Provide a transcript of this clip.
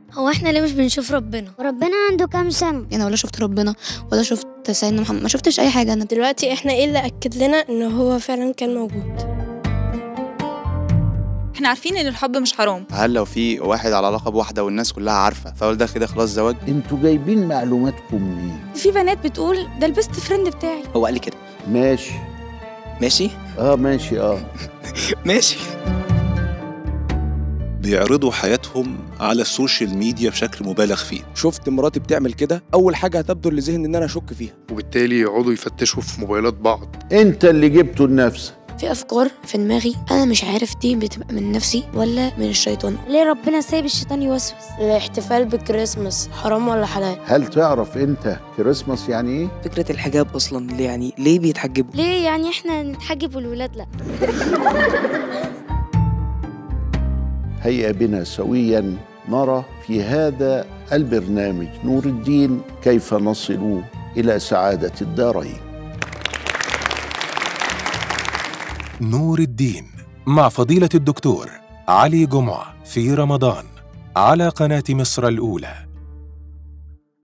هو احنا ليه مش بنشوف ربنا وربنا عنده كام سنة يعني ولا شفت ربنا ولا شفت سيدنا محمد ما شفتش اي حاجه انا دلوقتي احنا ايه اللي اكد لنا ان هو فعلا كان موجود احنا عارفين ان الحب مش حرام هل لو في واحد على علاقه بواحده والناس كلها عارفه فهل ده كده خلاص زواج انتوا جايبين معلوماتكم منين في بنات بتقول ده البيست فريند بتاعي هو قال لي كده ماشي ماشي اه ماشي اه ماشي بيعرضوا حياتهم على السوشيال ميديا بشكل مبالغ فيه شفت مراتي بتعمل كده اول حاجه هتبدو لذهني ان انا اشك فيها وبالتالي يقعدوا يفتشوا في موبايلات بعض انت اللي جبته لنفسك في افكار في دماغي انا مش عارف دي بتبقى من نفسي ولا من الشيطان ليه ربنا سايب الشيطان يوسوس الاحتفال بالكريسماس حرام ولا حلال هل تعرف انت كريسماس يعني ايه فكرة الحجاب أصلا ليه يعني ليه بيتحجبوا؟ ليه يعني احنا نتحجب والولاد لا هيا بنا سويا نرى في هذا البرنامج نور الدين كيف نصل الى سعاده الدارين نور الدين مع فضيلة الدكتور علي جمعة في رمضان على قناة مصر الأولى